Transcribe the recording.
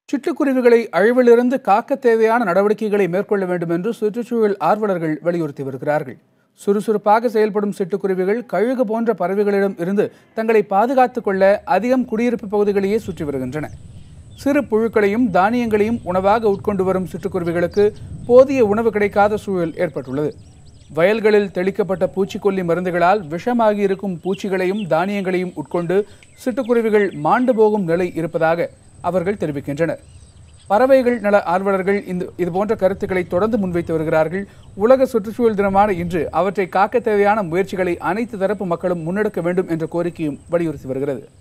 சிட்டுக்குருவிகளை அழிவிலிருந்து காக்க தேவையான நடவடிக்கைகளை மேற்கொள்ள வேண்டும் என்று சுற்றுச்சூழல் ஆர்வலர்கள் வலியுறுத்தி வருகிறார்கள் சுறுசுறுப்பாக செயல்படும் சிட்டுக்குருவிகள் கழுகு போன்ற பறவைகளிடம் இருந்து தங்களை பாதுகாத்துக் கொள்ள அதிகம் குடியிருப்பு பகுதிகளையே சுற்றி வருகின்றன சிறு புழுக்களையும் தானியங்களையும் உணவாக உட்கொண்டு வரும் சிட்டுக்குருவிகளுக்கு போதிய உணவு கிடைக்காத சூழல் ஏற்பட்டுள்ளது வயல்களில் தெளிக்கப்பட்ட பூச்சிக்கொல்லி மருந்துகளால் விஷமாகி இருக்கும் பூச்சிகளையும் தானியங்களையும் உட்கொண்டு சிட்டுக்குருவிகள் மாண்டு போகும் நிலை இருப்பதாக அவர்கள் தெரிவிக்கின்றனர் பறவைகள் நல ஆர்வலர்கள் இந்த இதுபோன்ற கருத்துக்களை தொடர்ந்து முன்வைத்து வருகிறார்கள் உலக சுற்றுச்சூழல் தினமான இன்று அவற்றை காக்க தேவையான முயற்சிகளை அனைத்து தரப்பு மக்களும் முன்னெடுக்க வேண்டும் என்ற கோரிக்கையும் வலியுறுத்தி வருகிறது